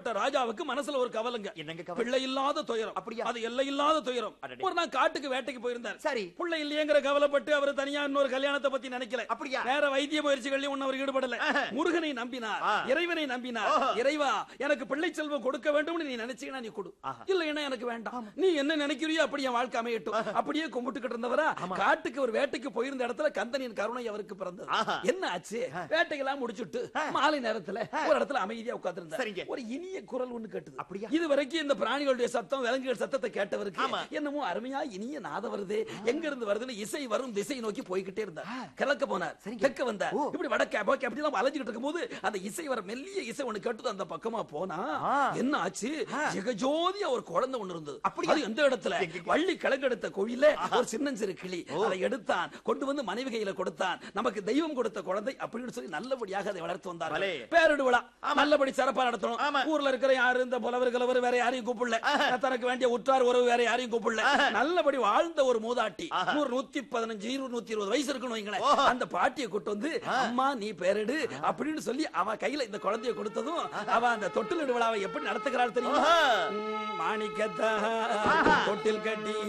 அப்பேற்பட்ட ராஜாவுக்கு மனசுல ஒரு கவலைங்க என்னங்க கவலை? பிள்ளை இல்லாத துயரம் அப்படியா? அது எல்லை இல்லாத துயரம் அடடே. ஒரு நாள் காட்டுக்கு வேட்டைக்கு போயிருந்தார் சரி பிள்ளை இல்லையேங்கிற கவலைப்பட்டு அவர் தனியா இன்னொரு கல்யாணத்தை பத்தி நினைக்கல அப்படியா? வேற வைத்திய முயற்சிகள்லயும் ஒன்னும் அவர் ஈடுபடல முருகனை நம்பினார் ஆ. இறைவனை நம்பினார் ஓஹோ. இறைவா எனக்கு பிள்ளை செல்வம் கொடுக்க வேண்டும்னு நீ நினைச்சீங்கன்னா நீ கொடு ஆஹா. இல்லைன்னா எனக்கு வேண்டாம் நீ என்ன நினைக்கிறியோ அப்படி என் வாழ்க்கை அமையட்டும் அப்படியே கும்பிட்டுக்கிட்டு இருந்தவரா காட்டுக்கு ஒரு வேட்டைக்கு போயிருந்த இடத்துல கந்தனின் கருணை அவருக்கு பிறந்தது ஆஹா. என்ன ஆச்சு வேட்டையெல்லாம் முடிச்சுட்டு மாலை நேரத்துல ஒரு இடத்துல அமைதியா சரிங்க. உட்கார்ந்திருந்தார் ஒரு இனிய குரல் ஒண்ணு கேட்டது அப்படியா? இது வரைக்கும் இந்த பிராணிகளுடைய சத்தம் விலங்குகள் சத்தத்தை கேட்டவருக்கு ஆமா. என்னமோ அருமையா இனிய நாதம் வருது எங்க இருந்து வருதுன்னு இசை வரும் திசை நோக்கி போய்கிட்டே இருந்தார் கிழக்க போனார் சரிங்க. தெற்க வந்தார் ஓ. இப்படி வடக்க போக்க அப்படி எல்லாம் அலைஞ்சுக்கிட்டு இருக்கும்போது அந்த இசை வர மெல்லிய இசை ஒண்ணு கேட்டது அந்த பக்கமா போனா ஆ. என்ன ஆச்சு ஜெகஜோதியா ஒரு குழந்தை ஒண்ணு இருந்தது அப்படியா? அது எந்த இடத்துல வள்ளி கிழங்கெடுத்த கோயில ஒரு சின்னஞ்சிறு கிளி அதை எடுத்தான் கொண்டு வந்து மனைவி கையில கொடுத்தான் நமக்கு தெய்வம் கொடுத்த குழந்தை அப்படின்னு சொல்லி நல்லபடியாக அதை வளர்த்து வந்தார் பலே. பேரிடு விழா நல்லபடி சிறப்பா நடத்தணும் ஆமா. ஊர்ல இருக்கிற யாரு இந்த புலவர் கிழவர் வேற யாரையும் கூப்பிடல தனக்கு வேண்டிய உற்றார் உறவு வேற யாரையும் கூப்பிடல நல்லபடி வாழ்ந்த ஒரு மூதாட்டி நூறு நூத்தி பதினஞ்சு இருபது நூத்தி இருபது வயசு இருக்கணும் வைங்களேன் ஓஹோ. அந்த பாட்டியை கூட்டு வந்து அம்மா நீ பேரிடு அப்படின்னு சொல்லி அவ கையில இந்த குழந்தைய கொடுத்ததும் அவ அந்த தொட்டிலிடு விழாவை எப்படி நடத்துகிறாள் தெரியுமா ஓஹோ. ம், மாணிக்கத்தா தொட்டில் கட்டி